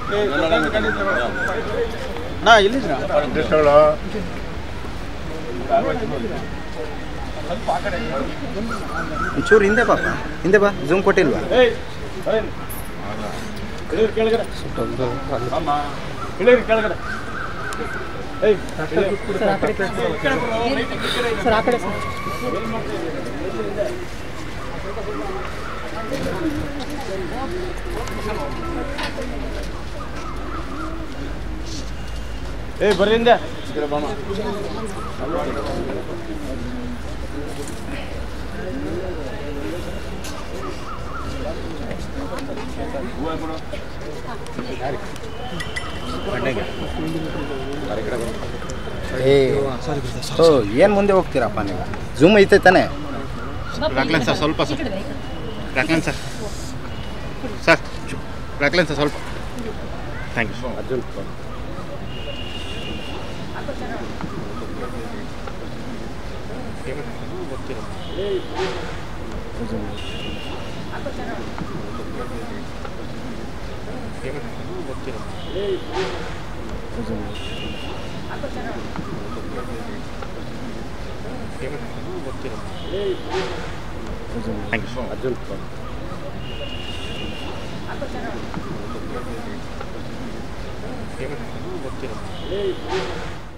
ನಾ ಇಲ್ಲಿದ್ರ ಒಂಚೂರು ಹಿಂದೆ ಪಾಪ ಹಿಂದೆ ಬಾ ಜೂಮ್ ಕೊಟ್ಟಿಲ್ವಾ ಸರ್ ಆ ಕಡೆ ಸರ್ ಏ ಬರ್ರಿಂದ ಏ ಓ ಏನು ಮುಂದೆ ಹೋಗ್ತೀರಪ್ಪ ನೀವು ಜೂಮ್ ಐತೆ ತಾನೆ ರಾಕ್ಲನ್ ಸರ್ ಸ್ವಲ್ಪ sir Rockline sir sir Rockline sir ಸ್ವಲ್ಪ thank you Arjun thank you Arjun ಗೊತ್ತಿಲ್ಲ